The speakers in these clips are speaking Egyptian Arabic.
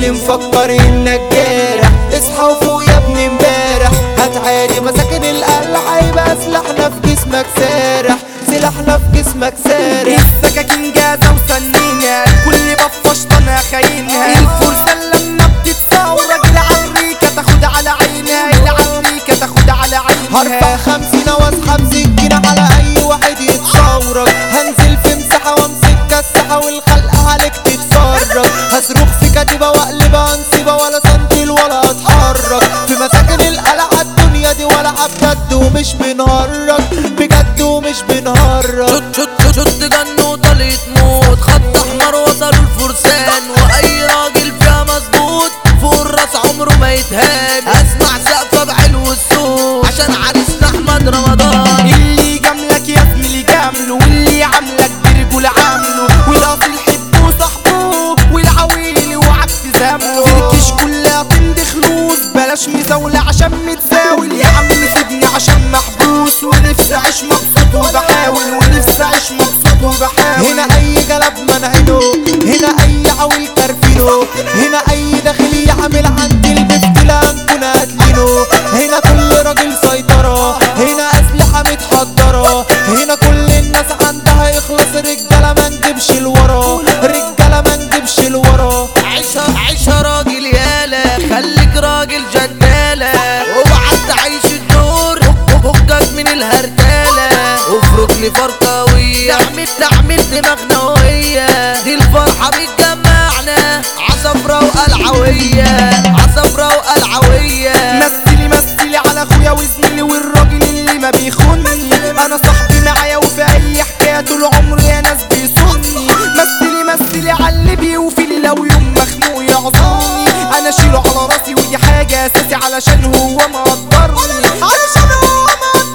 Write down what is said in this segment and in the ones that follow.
اللي مفكر انك جارح اصحى وفوق يا ابني امبارح هتعادي مساكن القلعة يبقى سلاحنا في جسمك سارح سلاحنا في جسمك سارح السكاكين جاهزة وسنينة كل بفشطة انا خاينها الفرصة لما بتتساوى راجل عريكة تاخد على عينها العريكة تاخد على هرفع عينها خمسين واسحب سكينة على اي واحد يتصورك هنزل في مساحة وامسك كالساحة والخلق عليك تتفرج هصرخ في كتيبة واقلب انصبة ولا سنتل ولا اتحرك في مساكن القلعة الدنيا دي ولعة بجد ومش بنهرج بجد ومش بنهرج شط شط شط شط جن وطليت موت خط احمر وصلوا الفرسان واي راجل فيها مظبوط فوق الراس عمره ما يتهان اسمع سقفه بعلو الصوت عشان عريسنا احمد رمضان اللي جاملك يا زميلي جامله واللي عاملك برجول عامله والاصيل حبه صاحبه والعويل وعك تزامله تركش كلها تمضي خلوص بلاش مزاولة عشان متساول يا عم سيبني عشان محبوس ونفسي اعيش مبسوط وبحاول ونفسي اعيش مبسوط وبحاول هنا اي جلب منعينه هنا اي عويل كرفينه هنا اي داخل يعمل عند البفتلة نكون قاتلينه هنا كل راجل سيطرة هنا اسلحة متحضرة هنا كل الناس عندها يخلص رجالة ما نجيبش لورا رجالة ما نجيبش لورا عيشها عيشها راجل يالا خليك راجل جدالة اوعى تعيش الدور فكك من الهرتالة افرك لي فرقاوية تعمل تعمل دماغنا وهي دي الفرحة بتجمعنا عصفرة وقلعوية عصفرة وقلعوية مثلي مثلي على اخويا وزميلي والراجل اللي ما بيخوني انا صاحبي معايا وفي اي حكايه طول عمري يا ناس بيصوني مثلي مثلي على اللي بيوفيلي لو يوم مخنوق يعذرني انا اشيله على راسي ودي حاجه اساسي علشان هو مقدرني علشان هو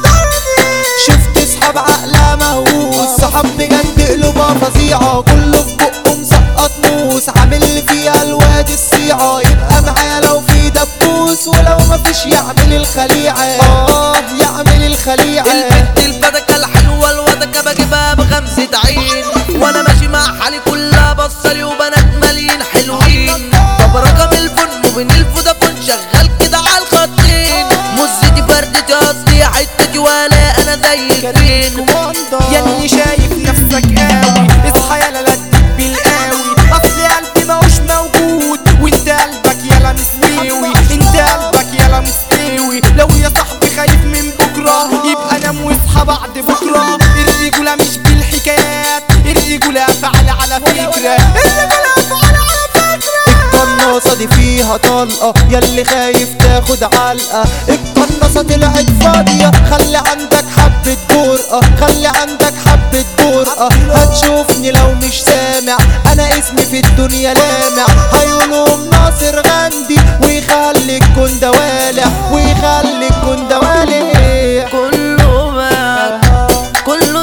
مقدرني شفت صحاب عقلها مهووس صحاب بجد قلوبها فظيعة كله في بقه مسقط موس عامل لي فيها الواد الصيعة يبقى معايا لو في دبوس ولو مفيش يعمل الخليعة اه يعمل الخليعة البنت البدكة الحلوة الودكة بجيبها بخمسة عين وانا ماشي مع حالي كلها بصلي وبنات مالين حلوين طب رقم الفون وبين الفودافون شغال كده على الخطين مزتي فردتي قصدي حتتي ولا انا زيك فين يا اللي شايف نفسك قوي اصحى يا لا تديك بالقوي اصل قلبي ماهوش موجود وانت قلبك يالا مستوي انت قلبك يالا مستوي لو يا صاحبي خايف من بكره يبقى نام واصحى بعد بكره الرجوله مش بالحكايات الرجوله فعل على فكره الرجوله فعل على فكره القناصة دي فيها طلقة ياللي خايف تاخد علقة القناصة طلعت فاضية خلي عندك حبة جرأة خلي عندك حبة جرأة هتشوفني لو مش سامع أنا اسمي في الدنيا لامع هيقولهم ناصر غندي ويخليك كن دوالع ويخليك كن دوالع كله ما كله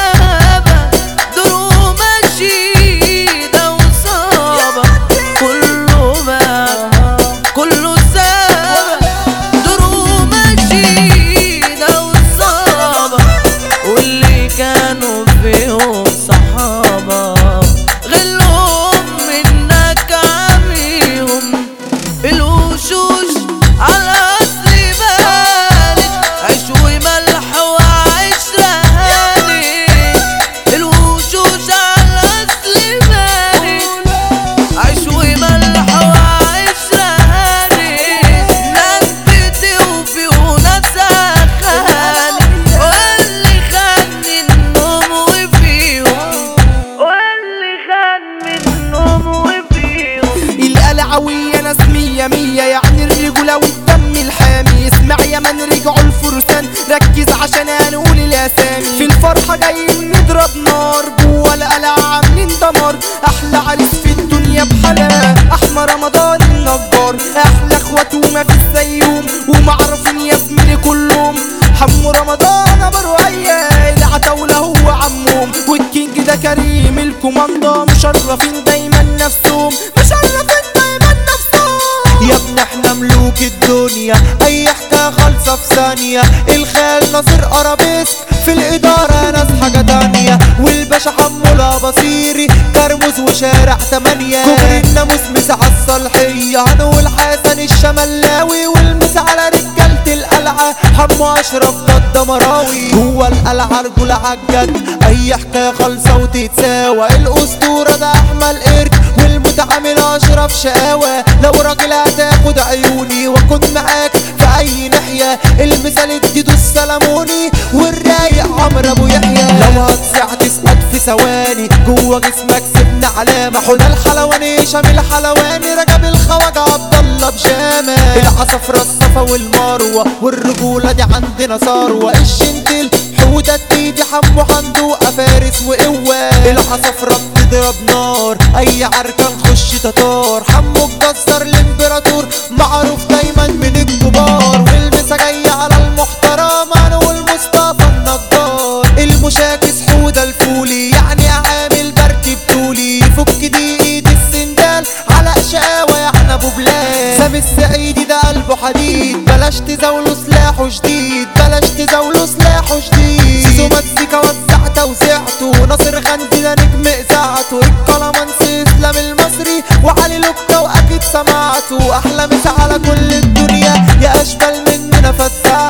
سابة دروب مشيدة وصابة كله ما كله سابة دروب مشيدة وصابة واللي كانوا فيهم صحابة غلهم منك عميهم الوشوش على أصل بالك عشوي ملح وعشرة هاني الوشوش على أصل بالك عشوي ملح وعشرة هاني ناس بتوفي وناس أخاني واللي خان منهم وفيهم واللي خان منهم وفيهم القلعوية ناس مية مية يعني الرجولة والدم الحامي اسمع يا من رجعوا الفرسان ركز عشان هنقول الاسامي في الفرحة جايين نضرب نار جوا القلعة عاملين دمار احلى عريس في الدنيا بحلا احمى رمضان النجار احلى اخوات وما في زيهم ومعروفين يا زميلي كلهم حمو رمضان ابو رؤية العتاولة هو عمهم والكينج ده كريم الكوماندا مشرفين دايما نفسهم مشرفين دايما نفسهم يا ابني احنا ملوك الدنيا اي حكاية خالصة في ثانية الخال ناصر ارابيسك في الادارة ناس حاجة تانية والب الباشا حمولة بصيري كرموز وشارع تمانية كوبري الناموس مسا على الصالحية هنقول حسن الشملاوي والمس على رجالة القلعة حمو اشرف ضد مراوي جوه القلعة رجولة عالجد اي حكاية خالصة وتتساوى الاسطورة ده احمد قرد والمتعامل اشرف شقاوة لو راجل هتاخد عيوني واكون معاك في اي ناحية المثال الديدو السلموني والرايق عمرو ابو يحيى لو هتصيع تسقط في ثواني جوه جسمك سيبنا علامة حنا الحلواني شامل الحلواني رجب الخواجة عبد الله بجامة العصفرة الصفا والمروة والرجولة دي عندنا ثروة الشنتل حودة ايدي حمو حندوقة فارس وقوة العصفرة بتضرب نار اي عركة نخش تتار حمو الجزار الامبراطور معروف دايما من الكبار والمسا جاية على المحترم انا والمصطفى النجار المشاكس حودة الفولي يعني عامل برتي بطولي فك دي ايد السندال على شقاوة يعني ابو بلاد سامي السعيدي ده قلبه حديد بلاش تزاوله سلاحه جديد بلاش تزاوله سلاحه جديد سيزو مزيكا وزع توزيعته ناصر غندي ده نجم اذاعته الكلامانسي اسلام المصري وعلي لوكا واكيد سمعته احلى مسا على كل الدنيا يا اشبال مننا فتاح